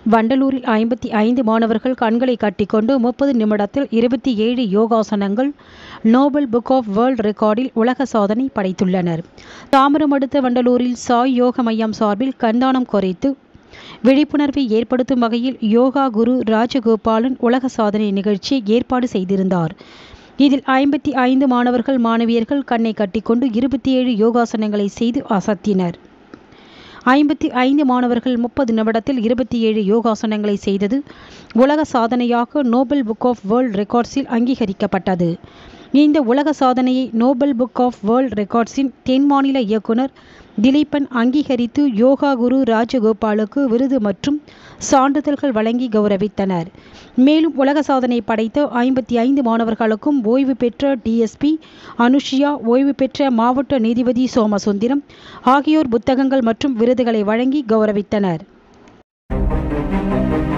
வண்டலூரில் ஐம்பத்தி ஐந்து மாணவர்கள் கண்களை கட்டிக்கொண்டு முப்பது நிமிடத்தில் இருபத்தி ஏழு யோகாசனங்கள் நோபல் புக் ஆஃப் வேர்ல்ட் ரெக்கார்டில் உலக சாதனை படைத்துள்ளனர் தாம்பரம் அடுத்த வண்டலூரில் சாய் யோக மையம் சார்பில் கண்தானம் குறைத்து விழிப்புணர்வை ஏற்படுத்தும் வகையில் யோகா குரு ராஜகோபாலன் உலக சாதனை நிகழ்ச்சியை ஏற்பாடு செய்திருந்தார் இதில் ஐம்பத்தி ஐந்து மாணவர்கள் மாணவியர்கள் கண்ணை கட்டிக்கொண்டு இருபத்தி ஏழு யோகாசனங்களை செய்து அசத்தினர் ஐம்பத்தி ஐந்து மாணவர்கள் முப்பது நிமிடத்தில் இருபத்தி ஏழு யோகாசனங்களை செய்தது உலக சாதனையாக நோபல் புக் ஆஃப் வேர்ல்ட் ரெக்கார்ட்ஸில் அங்கீகரிக்கப்பட்டது இந்த உலக சாதனையை நோபல் புக் ஆஃப் வேர்ல்ட் ரெக்கார்ட்ஸின் தென் மாநில இயக்குனர் திலீபன் அங்கீகரித்து யோகா குரு ராஜகோபாலுக்கு விருது மற்றும் சான்றிதழ்கள் வழங்கி கௌரவித்தனர் மேலும் உலக சாதனை படைத்த ஐம்பத்தி ஐந்து மாணவர்களுக்கும் ஓய்வு பெற்ற டிஎஸ்பி அனுஷியா ஓய்வு பெற்ற மாவட்ட நீதிபதி சோமசுந்தரம் ஆகியோர் புத்தகங்கள் மற்றும் விருதுகளை வழங்கி கௌரவித்தனர்